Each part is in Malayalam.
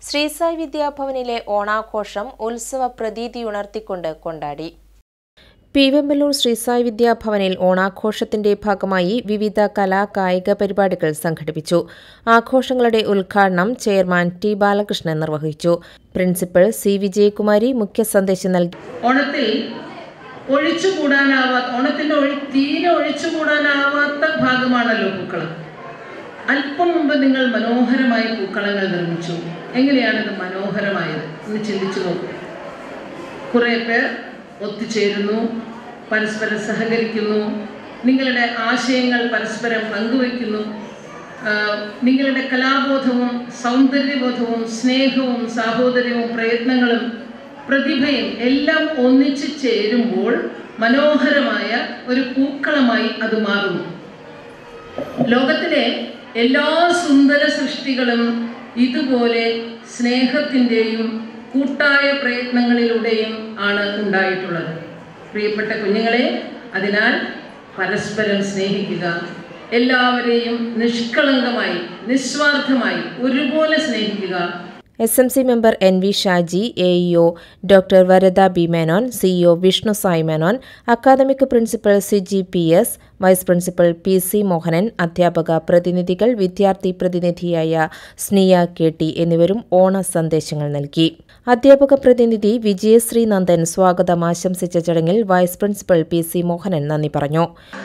ശ്രീസായി വിദ്യാഭവനിലെ ഓണാഘോഷം ഉത്സവ പ്രതീതിയുണർത്തിക്കൊണ്ട് കൊണ്ടാടി പീവെമ്പലൂർ ശ്രീസായി വിദ്യാഭവനിൽ ഓണാഘോഷത്തിന്റെ ഭാഗമായി വിവിധ കലാ കായിക പരിപാടികൾ സംഘടിപ്പിച്ചു ആഘോഷങ്ങളുടെ ഉദ്ഘാടനം ചെയർമാൻ ടി ബാലകൃഷ്ണൻ നിർവഹിച്ചു പ്രിൻസിപ്പൽ സി വിജയകുമാരി മുഖ്യ സന്ദേശം നൽകി ഓണത്തിൽ ഒഴിച്ചുകൂടാനാവാത്ത ഓണത്തിന്റെ ഒഴി തീരെ ഒഴിച്ചുകൂടാനാവാത്ത ഭാഗമാണല്ലോ പൂക്കളം അല്പം മുമ്പ് നിങ്ങൾ മനോഹരമായ പൂക്കളങ്ങൾ നിർമ്മിച്ചു എങ്ങനെയാണിത് മനോഹരമായത് എന്ന് ചിന്തിച്ചു നോക്കൂ കുറേ പേർ ഒത്തുചേരുന്നു പരസ്പരം സഹകരിക്കുന്നു നിങ്ങളുടെ ആശയങ്ങൾ പരസ്പരം പങ്കുവയ്ക്കുന്നു ആ, നിങ്ങളുടെ കലാബോധവും സൗന്ദര്യബോധവും സ്നേഹവും സാഹോദര്യവും പ്രയത്നങ്ങളും പ്രതിഭയും എല്ലാം ഒന്നിച്ചു ചേരുമ്പോൾ മനോഹരമായ ഒരു പൂക്കളമായി അത് മാറുന്നു ലോകത്തിലെ എല്ലാ സുന്ദര സൃഷ്ടികളും ഇതുപോലെ സ്നേഹത്തിൻ്റെയും കൂട്ടായ പ്രയത്നങ്ങളിലൂടെയും ആണ് ഉണ്ടായിട്ടുള്ളത് പ്രിയപ്പെട്ട കുഞ്ഞുങ്ങളെ അതിനാൽ പരസ്പരം സ്നേഹിക്കുക എല്ലാവരെയും നിഷ്കളങ്കമായി നിസ്വാർത്ഥമായി ഒരുപോലെ സ്നേഹിക്കുക S M C member N V Shaji A EO doctor Varada B Menon CEO Vishnu Sai Menon academic principal C G P S vice principal P C Mohanan അധ്യാപക പ്രതിനിധികൾ വിദ്യാർത്ഥി പ്രതിനിധിയായ സ്നിയ കെ ടി എന്നിവരും ഓണ സന്ദേശങ്ങൾ നൽകി അധ്യാപക പ്രതിനിധി വിജയശ്രീ നന്ദൻ സ്വാഗതം ആശംസിച്ച ചടങ്ങിൽ vice principal P C Mohanan നന്ദി പറഞ്ഞു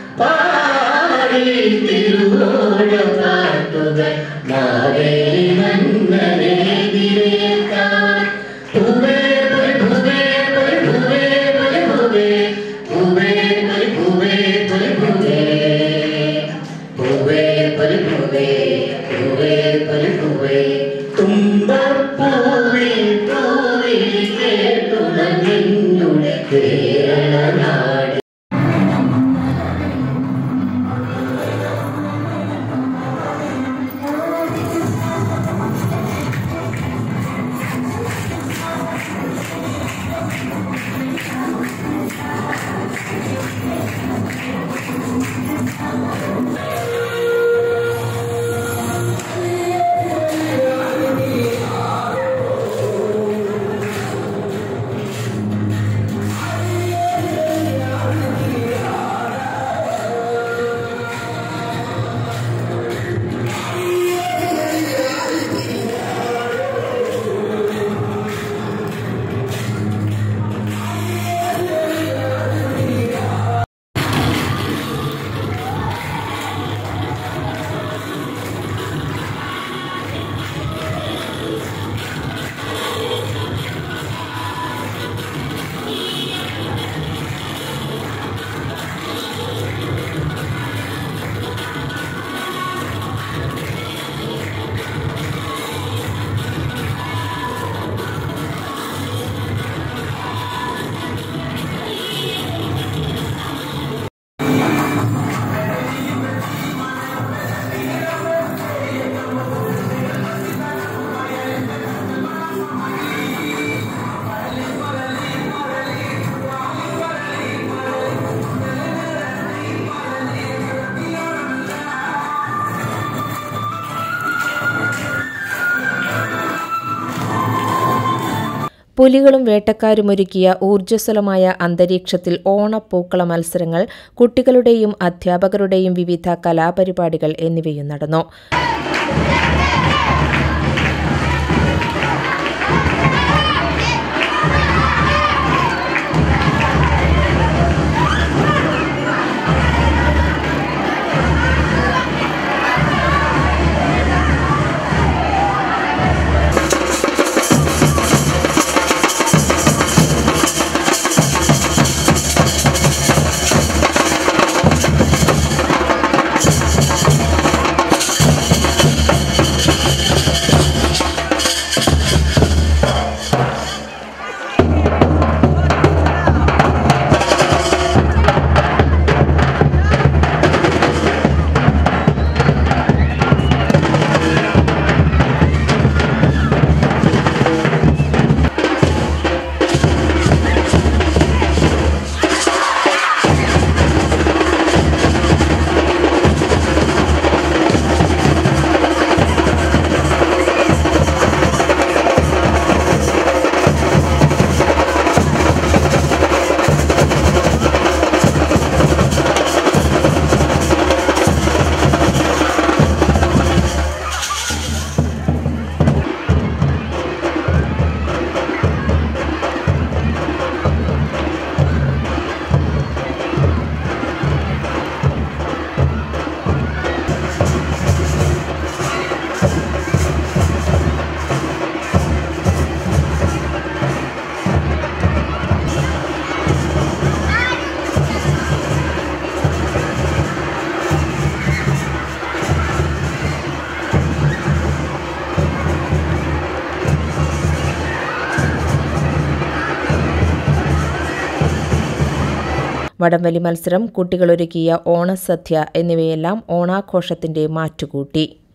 തുമ്പപ്പൂവിൽ പൂവിൽ കേട്ടുണർന്നുടെ കേരളനാട് പുലികളും വേട്ടക്കാരുമൊരുക്കിയ ഊർജ്ജസ്വലമായ അന്തരീക്ഷത്തിൽ ഓണപ്പൂക്കള മത്സരങ്ങൾ കുട്ടികളുടെയും അധ്യാപകരുടെയും വിവിധ കലാപരിപാടികൾ എന്നിവയും നടന്നു വടംവലി മത്സരം കുട്ടികളൊരുക്കിയ ഓണസദ്യ എന്നിവയെല്ലാം ഓണാഘോഷത്തിന്റെ മാറ്റുകൂട്ടി